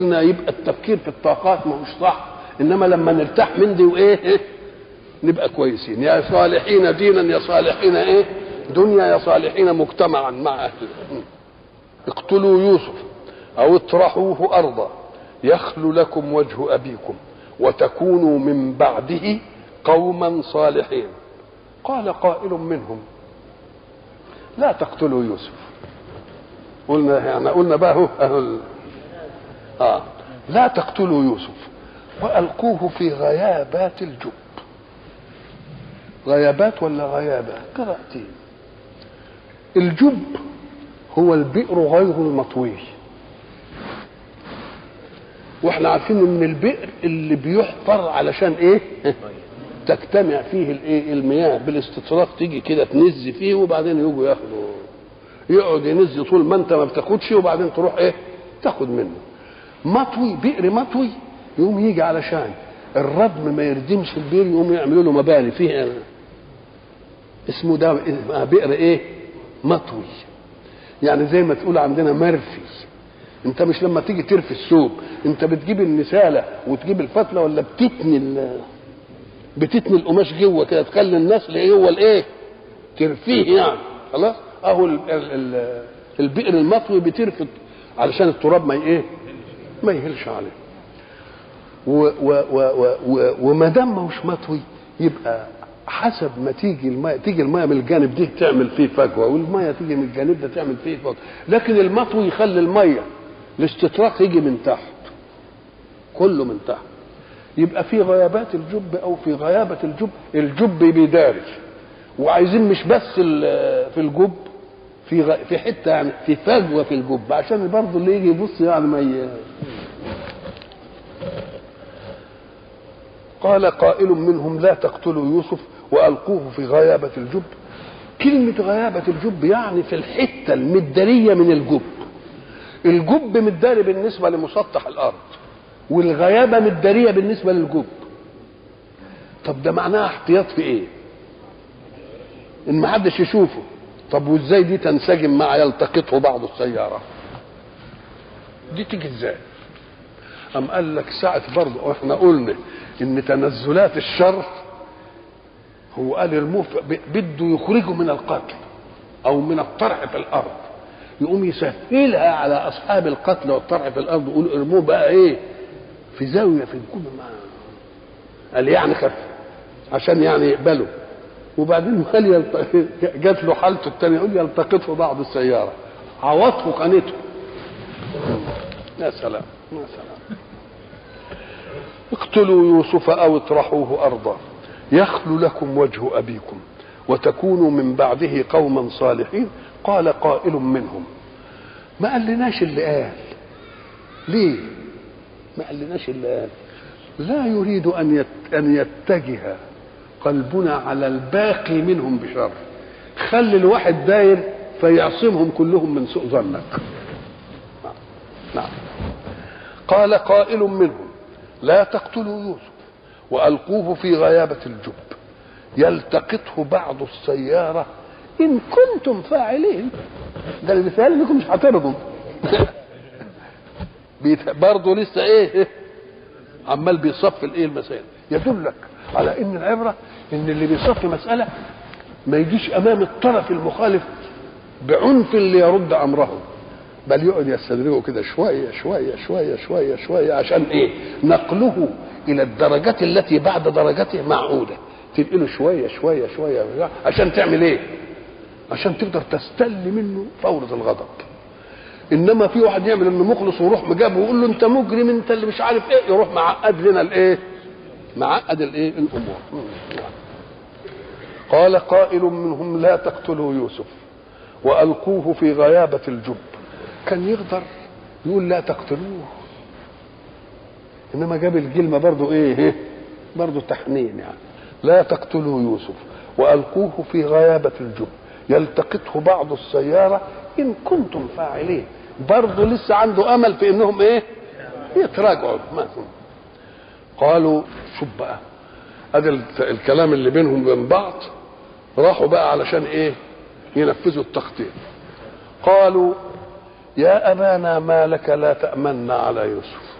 قلنا يبقى التفكير في الطاقات ما هوش صح انما لما نرتاح من دي وايه إيه؟ نبقى كويسين يا صالحين دينا يا صالحين ايه دنيا يا صالحين مجتمعا مع اهله اقتلوا يوسف او اطرحوه ارضا يخل لكم وجه ابيكم وتكونوا من بعده قوما صالحين قال قائل منهم لا تقتلوا يوسف قلنا يعني قلنا بقى هو أهل آه لا تقتلوا يوسف والقوه في غيابات الجب غيابات ولا غيابات قراءتين الجب هو البئر غير المطوي واحنا عارفين ان البئر اللي بيحفر علشان ايه تجتمع فيه الايه المياه بالاستطراق تيجي كده تنز فيه وبعدين يجوا ياخدوا يقعد ينز طول ما انت ما بتاخدش وبعدين تروح ايه تاخد منه مطوي بئر مطوي يقوم يجي علشان الردم ما يردمش البئر يقوم يعملوا له مباني فيه اسمه ده بئر ايه مطوي يعني زي ما تقول عندنا مرفي انت مش لما تيجي ترفي الثوب انت بتجيب النساله وتجيب الفتله ولا بتتني بتتني القماش جوه كده تخلي الناس اللي جوه الايه ترفيه يعني خلاص اهو ال ال ال البئر المطوي بترفض علشان التراب ما ايه ما يهلش عليه وما دام ما هوش مطوي يبقى حسب ما تيجي الماء تيجي الماء من الجانب ده تعمل فيه فجوه والماء تيجي من الجانب ده تعمل فيه فجوه لكن المطوي يخلي الميه الاستطراق يجي من تحت كله من تحت يبقى في غيابات الجب او في غيابه الجب الجب بيدارج وعايزين مش بس في الجب في غ... في حته يعني في فجوه في الجب عشان برضه اللي يجي يبص يعني ما ي... قال قائل منهم لا تقتلوا يوسف والقوه في غيابه الجب كلمه غيابه الجب يعني في الحته المداريه من الجب الجب مداري بالنسبه لمسطح الارض والغيابه مداريه بالنسبه للجب طب ده معناها احتياط في ايه ان ما حدش يشوفه طب وازاي دي تنسجم مع يلتقطه بعض السياره دي تيجي ازاي ام قال لك ساعه برضه احنا قلنا ان تنزلات الشر هو قال ارموه بده يخرجه من القتل او من الطرح في الارض يقوم يسهلها على اصحاب القتل والطرح في الارض يقول ارموه بقى ايه في زاويه في الكون ما قال يعني خف عشان يعني يقبلوا وبعدين قال يلت... جات له حالته الثانيه يقول يلتقطه بعض السياره عوضه قنته يا سلام يا سلام اقتلوا يوسف او اطرحوه ارضا يخل لكم وجه ابيكم وتكونوا من بعده قوما صالحين قال قائل منهم ما قالناش اللي قال ليه ما قالناش اللي قال لا يريد ان يت... ان يتجه قلبنا على الباقي منهم بشر خلي الواحد داير فيعصمهم كلهم من سوء ظنك نعم قال قائل منهم لا تقتلوا يوسف والقوه في غيابه الجب يلتقطه بعض السياره ان كنتم فاعلين ده اللي بيتهيألي انكم مش هترضوا برضه لسه ايه عمال بيصفي الايه المسائل يدلك على ان العبره ان اللي بيصفي مساله ما يجيش امام الطرف المخالف بعنف ليرد امره بل يقعد يستدرجه كده شويه شويه شويه شويه شويه عشان ايه؟ نقله الى الدرجات التي بعد درجته معقوده تنقله شويه شويه شويه عشان تعمل ايه؟ عشان تقدر تستل منه فورة الغضب انما في واحد يعمل انه مخلص ويروح مجابه ويقول له انت مجرم انت اللي مش عارف ايه يروح معقد لنا الايه؟ معقد الايه؟ الامور قال قائل منهم لا تقتلوا يوسف والقوه في غيابه الجب كان يقدر يقول لا تقتلوه انما جاب الكلمه برضو ايه برضو تحنين يعني لا تقتلوا يوسف والقوه في غيابه الجب يلتقطه بعض السياره ان كنتم فاعلين برضه لسه عنده امل في انهم ايه يتراجعوا ما قالوا شوف بقى ادي الكلام اللي بينهم وبين بعض راحوا بقى علشان ايه ينفذوا التخطيط قالوا يا ابانا ما لك لا تامنا على يوسف